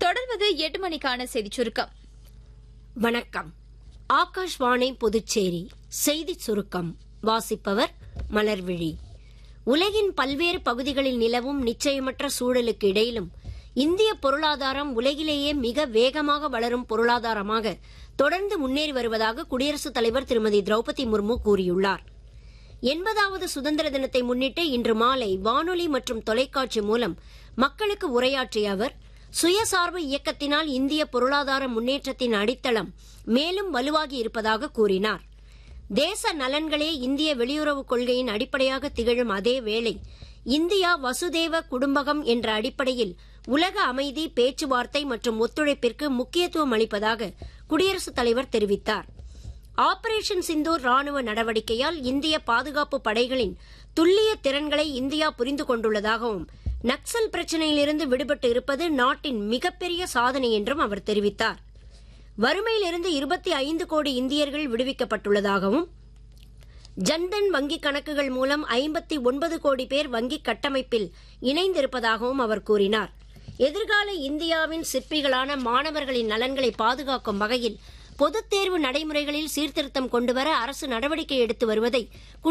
தொடர்வது எட்டு மணிக்கான செய்திச் சுருக்கம் வணக்கம் ஆகாஷ்வாணி புதுச்சேரி செய்திச் சுருக்கம் வாசிப்பவர் மலர்விழி உலகின் பல்வேறு பகுதிகளில் நிலவும் நிச்சயமற்ற சூழலுக்கு இடையிலும் இந்திய பொருளாதாரம் உலகிலேயே மிக வேகமாக வளரும் பொருளாதாரமாக தொடர்ந்து முன்னேறி வருவதாக குடியரசுத் தலைவர் திருமதி திரௌபதி முர்மு கூறியுள்ளார் எண்பதாவது சுதந்திர தினத்தை முன்னிட்டு இன்று மாலை வானொலி மற்றும் தொலைக்காட்சி மூலம் மக்களுக்கு உரையாற்றிய அவர் சுயசார்பு இயக்கத்தினால் இந்திய பொருளாதார முன்னேற்றத்தின் அடித்தளம் மேலும் வலுவாகி இருப்பதாக கூறினார் தேச நலன்களே இந்திய வெளியுறவுக் கொள்கையின் அடிப்படையாக திகழும் அதே வேளை இந்தியா வசுதேவ குடும்பகம் என்ற அடிப்படையில் உலக அமைதி பேச்சுவார்த்தை மற்றும் ஒத்துழைப்பிற்கு முக்கியத்துவம் அளிப்பதாக குடியரசுத் தலைவர் தெரிவித்தார் ஆபரேஷன் சிந்தூர் ராணுவ நடவடிக்கையால் இந்திய பாதுகாப்பு படைகளின் துல்லிய திறன்களை இந்தியா புரிந்து கொண்டுள்ளதாகவும் நக்சல் பிரச்சினையிலிருந்து விடுபட்டு இருப்பது நாட்டின் மிகப்பெரிய சாதனை என்றும் அவர் தெரிவித்தார் வறுமையிலிருந்து இருபத்தி ஐந்து கோடி இந்தியர்கள் விடுவிக்கப்பட்டுள்ளதாகவும் ஜன்தன் வங்கிக் கணக்குகள் மூலம் ஐம்பத்தி ஒன்பது கோடி பேர் வங்கிக் கட்டமைப்பில் இணைந்திருப்பதாகவும் அவர் கூறினார் எதிர்கால இந்தியாவின் சிற்பிகளான மாணவர்களின் நலன்களை பாதுகாக்கும் வகையில் பொதுத் தேர்வு நடைமுறைகளில் சீர்திருத்தம் கொண்டுவர அரசு நடவடிக்கை எடுத்து வருவதை